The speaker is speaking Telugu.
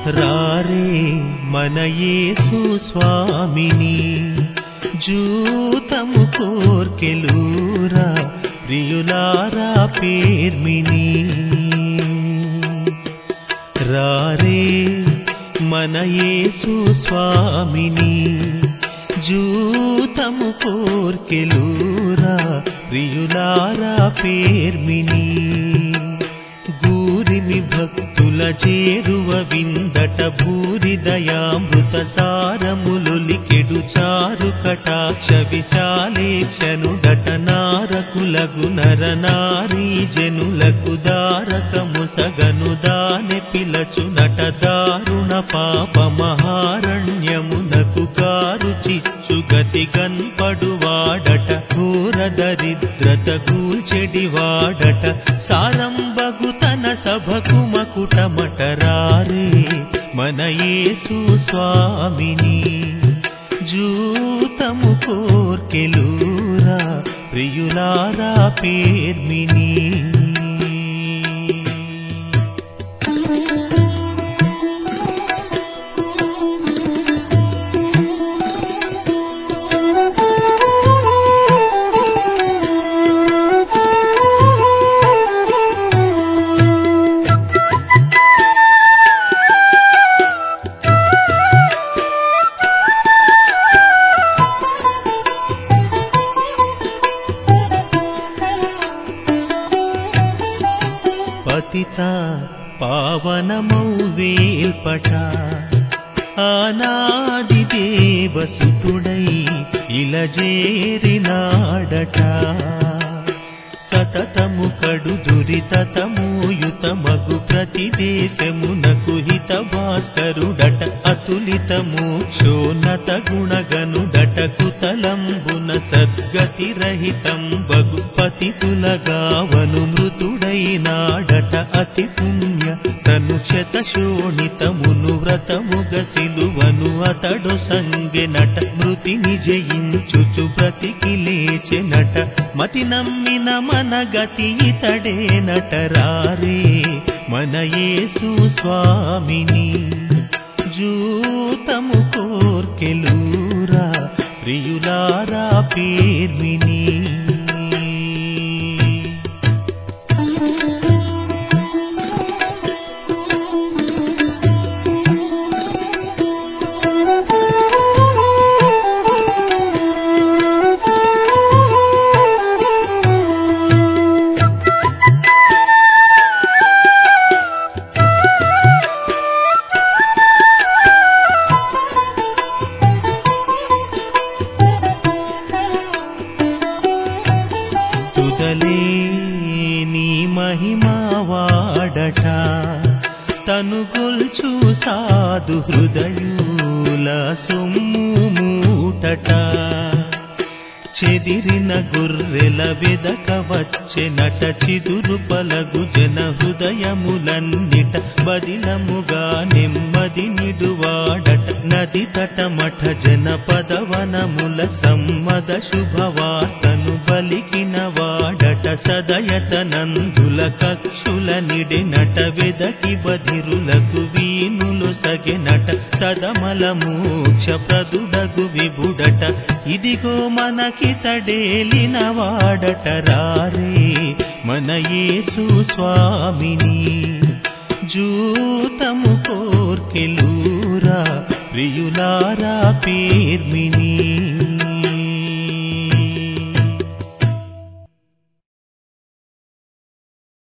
రారే మన యేసు స్వామిని జూతము కోర్కెలూరా ప్రియులారా పేర్మిని రారే మన యేసు స్వామిని జూతము కోర్కెలూరా ప్రియులారా పేర్మిని గూరిమి భక్తుల చేరువ విందట భూరి దయామృత సారములులికెడు చారు కటాక్ష విశాలేక్షనుడట నారకులగు నర నారీ జనులకు దారకము సగను దానె పిలచునట దారుణ పాప మహారణ్యమునకు కారు చిచ్చు గతి కన్పడువాడట ఘోర దరిద్రత కూల్చెడివాడట సారంబగు తన సభకు మకుటమటరారే మన యేసు స్వామిని జూతము కోర్కెలూరా ప్రియులారా పేర్మిని పతిత పావనమౌ వేల్పట ఆనాది దేవసుతుడై ఇలజేరినాడట సతతము కడు దురితతమూయుతమగు ప్రతి దేశమునకు హిత భాస్కరుడట అతులిత మోక్షోన్నత గుణగనుడట కుతలంబున సద్గతి రహితం బగు పతితులగావను మృతుడైనాడట అతి పుణ్య తను శతశోణితమును వ్రతముగ సిలువను అతడు సంగెనట మృతిని జయించుచు బ్రతికి లేచెనట మతి నమ్మిన మన గతి ఇతడే నటరారే మన యేసు స్వామిని జూతము కోర్కెలూరా ప్రియులారా పేర్మిని తుదలే నీ మహిమా వాడట తను గొల్చు సాధు హృదయుల సొమ్ము మూటట చెదిరిన గొర్రెల వెదక వచ్చెనట చిదురు పలగు జన హృదయములన్నిట బదిలముగా నెమ్మది నిడువాడట నది తటమఠ జన పదవనముల సమ్మద శుభవార్తను బలికిన వాడట సదయత నందుల కక్షుల నిడినట వెదకి బధిరులకు వీనులు సగెనట సదమల మోక్ష ప్రదుడగు విభుడట ఇదిగో మనకితడేలిన వాడట రారే మన యేసు స్వామిని జూతము కోర్కెలూరా ప్రియులారా పేర్మిని